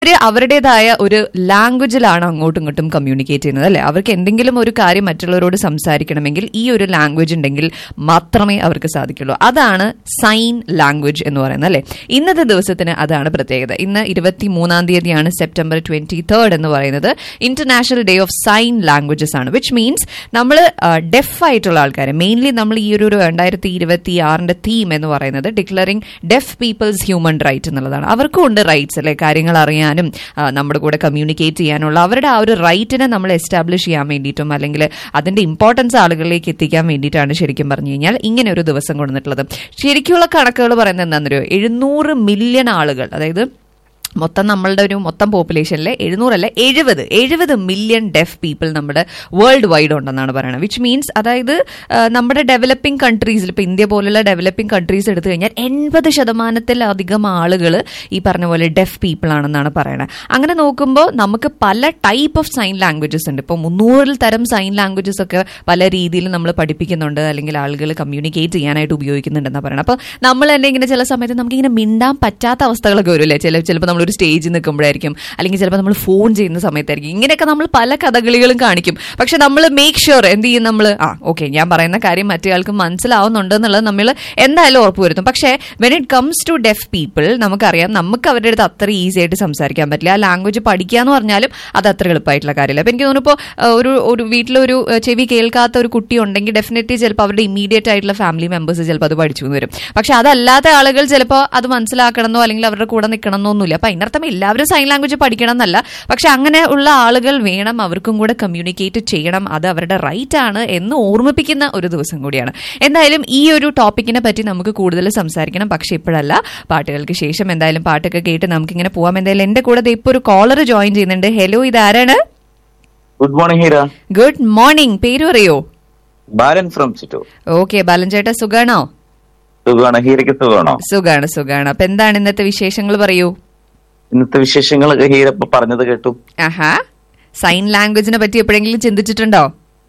അവര് അവരുടേതായ ഒരു ലാംഗ്വേജിലാണ് അങ്ങോട്ടും ഇങ്ങോട്ടും കമ്മ്യൂണിക്കേറ്റ് ചെയ്യുന്നത് അല്ലെ അവർക്ക് എന്തെങ്കിലും ഒരു കാര്യം മറ്റുള്ളവരോട് സംസാരിക്കണമെങ്കിൽ ഈ ഒരു ലാംഗ്വേജ് ഉണ്ടെങ്കിൽ മാത്രമേ അവർക്ക് സാധിക്കുള്ളൂ അതാണ് സൈൻ ലാംഗ്വേജ് എന്ന് പറയുന്നത് അല്ലെ ഇന്നത്തെ ദിവസത്തിന് അതാണ് പ്രത്യേകത ഇന്ന് ഇരുപത്തി മൂന്നാം തീയതിയാണ് സെപ്റ്റംബർ ട്വന്റി തേർഡ് എന്ന് പറയുന്നത് international day of sign languages ആണ് വിച്ച് മീൻസ് നമ്മൾ ഡെഫ് ആയിട്ടുള്ള ആൾക്കാരെ മെയിൻലി നമ്മൾ ഈ ഒരു രണ്ടായിരത്തി ഇരുപത്തി ആറിന്റെ തീം എന്ന് പറയുന്നത് declaring deaf people's human right എന്നുള്ളതാണ് അവർക്കും ഉണ്ട് റൈറ്റ്സ് അല്ലെ കാര്യങ്ങൾ അറിയാനും ആ, നമ്മുടെ കൂടെ കമ്മ്യൂണിക്കേറ്റ് ചെയ്യാനുള്ള അവരുടെ ആ ഒരു റൈറ്റിനെ നമ്മൾ എസ്റ്റാബ്ലിഷ് ചെയ്യാൻ വേണ്ടിയിട്ടും അല്ലെങ്കിൽ അതിന്റെ ഇമ്പോർട്ടൻസ് ആളുകളിലേക്ക് എത്തിക്കാൻ വേണ്ടിയിട്ടാണ് ശരിക്കും പറഞ്ഞു കഴിഞ്ഞാൽ ഇങ്ങനെ ഒരു ദിവസം കൊണ്ടുവന്നിട്ടുള്ളത് ശരിക്കുള്ള കണക്കുകൾ പറയുന്നത് എന്താണെന്നറിയോ എഴുന്നൂറ് മില്യൺ ആളുകൾ അതായത് മൊത്തം നമ്മളുടെ ഒരു മൊത്തം പോപ്പുലേഷനിലെ എഴുന്നൂറല്ല എഴുപത് എഴുപത് മില്യൺ ഡെഫ് പീപ്പിൾ നമ്മുടെ വേൾഡ് വൈഡ് ഉണ്ടെന്നാണ് പറയുന്നത് വിച്ച് മീൻസ് അതായത് ആ, നമ്മുടെ ഡെവലപ്പിംഗ് കൺട്രീസിൽ ഇപ്പോൾ ഇന്ത്യ പോലുള്ള ഡെവലപ്പിംഗ് കൺട്രീസ് എടുത്തു കഴിഞ്ഞാൽ എൺപത് ശതമാനത്തിലധികം ആളുകൾ ഈ പറഞ്ഞ പോലെ ഡെഫ് പീപ്പിൾ ആണെന്നാണ് പറയുന്നത് അങ്ങനെ നോക്കുമ്പോൾ നമുക്ക് പല ടൈപ്പ് ഓഫ് സൈൻ ലാംഗ്വേജസ് ഉണ്ട് ഇപ്പോൾ മുന്നൂറിൽ തരം സൈൻ ലാംഗ്വേജസ് ഒക്കെ പല രീതിയിൽ നമ്മൾ പഠിപ്പിക്കുന്നുണ്ട് അല്ലെങ്കിൽ ആളുകൾ കമ്മ്യൂണിക്കേറ്റ് ചെയ്യാനായിട്ട് ഉപയോഗിക്കുന്നുണ്ടെന്നാണ് പറയുന്നത് അപ്പോൾ നമ്മൾ തന്നെ ഇങ്ങനെ ചില സമയത്ത് നമുക്ക് ഇങ്ങനെ മിണ്ടാൻ പറ്റാത്ത അവസ്ഥകളൊക്കെ വരുമല്ലേ ചില ചിലപ്പോൾ നമ്മളൊരു സ്റ്റേജിൽ നിൽക്കുമ്പോഴായിരിക്കും അല്ലെങ്കിൽ ചിലപ്പോൾ നമ്മൾ ഫോൺ ചെയ്യുന്ന സമയത്തായിരിക്കും ഇങ്ങനെയൊക്കെ നമ്മൾ പല കഥകളികളും കാണിക്കും പക്ഷെ നമ്മൾ മേക്ക് ഷുവർ എന്ത് ചെയ്യും നമ്മൾ ആ ഓക്കെ ഞാൻ പറയുന്ന കാര്യം മറ്റേയാൾക്ക് മനസ്സിലാവുന്നുണ്ട് എന്നുള്ളത് നമ്മൾ എന്തായാലും ഉറപ്പുവരുത്തും പക്ഷേ when it comes to deaf people നമുക്കറിയാം നമുക്ക് അവരുടെ അടുത്ത് അത്ര ഈസി ആയിട്ട് സംസാരിക്കാൻ പറ്റില്ല ആ ലാംഗ്വേജ് പഠിക്കുക എന്ന് പറഞ്ഞാലും അത് അത്ര എളുപ്പമായിട്ടുള്ള കാര്യമില്ല അപ്പൊ എനിക്ക് തോന്നുന്നു ഇപ്പോൾ ഒരു ഒരു വീട്ടിലൊരു ഏഹ്, ചെവി കേൾക്കാത്ത ഒരു കുട്ടി ഉണ്ടെങ്കിൽ ഡെഫിനറ്റ്ലി ചിലപ്പോൾ അവരുടെ ഇമ്മീഡിയറ്റ് ആയിട്ടുള്ള ഫാമിലി മെമ്പേഴ്സ് ചിലപ്പോൾ അത് പഠിച്ചു എന്ന് വരും പക്ഷെ അതല്ലാത്ത ആളുകൾ ചിലപ്പോൾ അത് മനസ്സിലാക്കണമെന്നോ അല്ലെങ്കിൽ അവരുടെ കൂടെ നിൽക്കണമെന്നൊന്നുമില്ല അപ്പൊ അതിനർത്ഥം എല്ലാവരും സൈൻ ലാംഗ്വേജ് പഠിക്കണം എന്നല്ല പക്ഷെ അങ്ങനെ ഉള്ള ആളുകൾ വേണം അവർക്കും കൂടെ കമ്മ്യൂണിക്കേറ്റ് ചെയ്യണം അത് അവരുടെ റൈറ്റ് ആണ് എന്ന് ഓർമ്മിപ്പിക്കുന്ന ഒരു ദിവസം കൂടിയാണ് എന്തായാലും ഈ ഒരു ടോപ്പിക്കിനെ പറ്റി നമുക്ക് കൂടുതൽ സംസാരിക്കണം പക്ഷെ ഇപ്പോഴല്ല പാട്ടുകൾക്ക് ശേഷം എന്തായാലും പാട്ടൊക്കെ കേട്ട് നമുക്കിങ്ങനെ പോവാം എന്തായാലും എന്റെ കൂടെ ദേ ഇപ്പൊ ഒരു കോളർ ജോയിൻ ചെയ്യുന്നുണ്ട് ഹലോ ഇതാരാണ് good morning Heera good morning പേര് പറയോ ബാലൻ ഫ്രം ചിറ്റൂർ ഓക്കെ ബാലൻ ചേട്ടാ സുഖാണോ സുഖമാണ് ഹീരയ്ക്ക് സുഖമാണോ സുഖാണ് സുഖാണ് അപ്പൊ എന്താണ് ഇന്നത്തെ വിശേഷങ്ങൾ പറയൂ ഇന്നത്തെ വിശേഷങ്ങൾ ഹീര ഇപ്പൊ പറഞ്ഞത് കേട്ടു ആഹാ സൈൻ ലാംഗ്വേജിനെ പറ്റി എപ്പോഴെങ്കിലും ചിന്തിച്ചിട്ടുണ്ടോ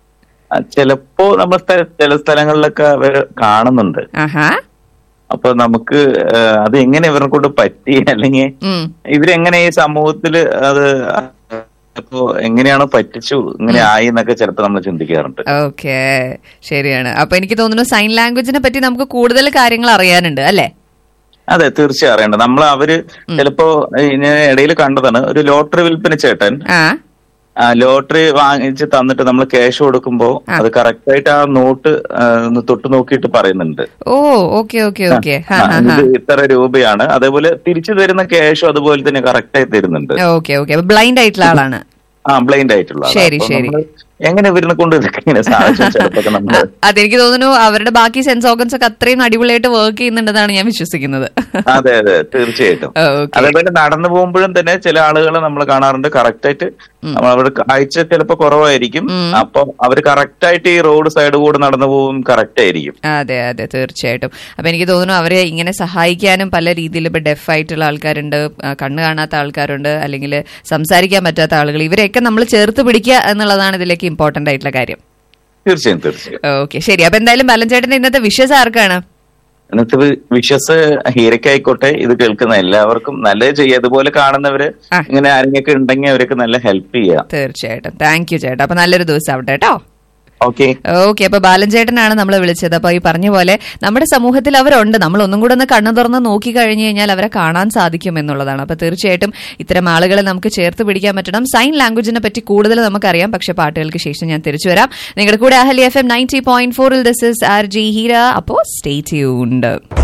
ആ, ചിലപ്പോ നമ്മൾ സ്ഥ- ചില സ്ഥലങ്ങളിലൊക്കെ അവര് കാണുന്നുണ്ട് ആഹാ അപ്പൊ നമുക്ക് ആ, അത് എങ്ങനെ ഇവരെ കൊണ്ട് പറ്റി അല്ലെങ്കിൽ ഉം ഇവരെങ്ങനെ ഈ സമൂഹത്തില് അത് ഇപ്പോ എങ്ങനെയാണ് പറ്റിച്ചു ഇങ്ങനെ ആയി എന്നൊക്കെ ചിലപ്പോ നമ്മൾ ചിന്തിക്കാറുണ്ട് ഓക്കെ ശരിയാണ് അപ്പൊ എനിക്ക് തോന്നുന്നു സൈൻ ലാംഗ്വേജിനെ പറ്റി നമുക്ക് കൂടുതൽ കാര്യങ്ങൾ അറിയാനുണ്ട് അല്ലേ അതെ തീർച്ചയായും അറിയണ്ട നമ്മൾ അവര് ചിലപ്പോ ഞാൻ ഇടയിൽ കണ്ടതാണ് ഒരു ലോട്ടറി വിൽപ്പന ചേട്ടൻ ആ ആ, ലോട്ടറി വാങ്ങിച്ച് തന്നിട്ട് നമ്മൾ ക്യാഷ് കൊടുക്കുമ്പോ അത് കറക്റ്റ് ആയിട്ട് ആ നോട്ട് ആ, ഒന്ന് തൊട്ട് നോക്കിയിട്ട് പറയുന്നുണ്ട് ഓ ഓക്കെ ഓക്കെ ഓക്കെ ആ, ഇത് ഇത്ര രൂപയാണ് അതേപോലെ തിരിച്ചു തരുന്ന ക്യാഷും അതുപോലെ തന്നെ കറക്റ്റ് ആയി തരുന്നുണ്ട് ഓക്കെ ഓക്കെ ബ്ലൈൻഡ് ആയിട്ടുള്ള ആളാണ് ആ ബ്ലൈൻഡ് ആയിട്ടുള്ള ആളാ. ശരി, അപ്പൊ ശരി. നമ്മള് എങ്ങനെ ഇവരിനെ കൊണ്ട് ഇതൊക്കെ ഇങ്ങനെ സാധിച്ചു ചിലപ്പോ നമ്മള് അതെനിക്ക് തോന്നുന്നു അവരുടെ ബാക്കി സെൻസ് ഓർഗൻസ് ഒക്കെ അത്രയും അടിപൊളിയായിട്ട് വർക്ക് ചെയ്യുന്നുണ്ടെന്നാണ് ഞാൻ വിശ്വസിക്കുന്നത് അതെ അതെ തീർച്ചയായിട്ടും ഓക്കെ അതേപോലെ നടന്നു പോകുമ്പോഴും തന്നെ ചില ആളുകളെ നമ്മൾ കാണാറുണ്ട് കറക്റ്റ് ആയിട്ട് നമ്മൾ അവരുടെ കാഴ്ച ചിലപ്പോ കുറവായിരിക്കും അപ്പൊ അവര് കറക്റ്റ് ആയിട്ട് ഈ റോഡ് സൈഡ് കൂടെ നടന്നു പോകും കറക്റ്റ് ആയിരിക്കും അതെ അതെ തീർച്ചയായിട്ടും അപ്പൊ എനിക്ക് തോന്നുന്നു അവരെ ഇങ്ങനെ സഹായിക്കാനും പല രീതിയിൽ ഇപ്പൊ ഡെഫ് ആയിട്ടുള്ള ആൾക്കാരുണ്ട് ആ, കണ്ണ് കാണാത്ത ആൾക്കാരുണ്ട് അല്ലെങ്കിൽ സംസാരിക്കാൻ പറ്റാത്ത ആളുകൾ ഇവരെയൊക്കെ നമ്മൾ ചേർത്ത് പിടിക്കുക എന്നുള്ളതാണ് ഇതിലേക്ക് ഇമ്പോർട്ടന്റ് ആയിട്ടുള്ള കാര്യം തീർച്ചയായും തീർച്ചയായും ഓക്കെ ശരി അപ്പൊ എന്തായാലും ബാലൻചേട്ടന്റെ ഇന്നത്തെ വിഷസ് ആർക്കാണ് ഇന്നത്തെ വിശ്വസ് ഹീരക്കായിക്കോട്ടെ ഇത് കേൾക്കുന്ന എല്ലാവർക്കും നല്ലത് ചെയ്യുക അതുപോലെ കാണുന്നവര് ആ. ഇങ്ങനെ ആരെങ്കിലും ഉണ്ടെങ്കിൽ അവർക്ക് നല്ല ഹെൽപ്പ് ചെയ്യാം തീർച്ചയായിട്ടും താങ്ക് യു ചേട്ടാ അപ്പൊ നല്ലൊരു ദിവസം ആവട്ടെ കേട്ടോ ഓക്കെ ഓക്കെ അപ്പൊ ബാലൻചേട്ടനാണ് നമ്മൾ വിളിച്ചത് അപ്പൊ ഈ പറഞ്ഞ പോലെ നമ്മുടെ സമൂഹത്തിൽ അവരുണ്ട് നമ്മൾ ഒന്നും കൂടെ ഒന്ന് കണ്ണു തുറന്ന് നോക്കി കഴിഞ്ഞു കഴിഞ്ഞാൽ അവരെ കാണാൻ സാധിക്കും എന്നുള്ളതാണ് അപ്പൊ തീർച്ചയായിട്ടും ഇത്തരം ആളുകളെ നമുക്ക് ചേർത്ത് പിടിക്കാൻ പറ്റണം സൈൻ ലാംഗ്വേജിനെ പറ്റി കൂടുതൽ നമുക്കറിയാം പക്ഷെ പാട്ടുകൾക്ക് ശേഷം ഞാൻ തിരിച്ചു വരാം നിങ്ങളുടെ കൂടെ അഹലി എഫ് എം നയൻറ്റി പോയിന്റ് ഫോറിൽ this is R J Heera അപ്പോ സ്റ്റേ ട്യൂൺഡ്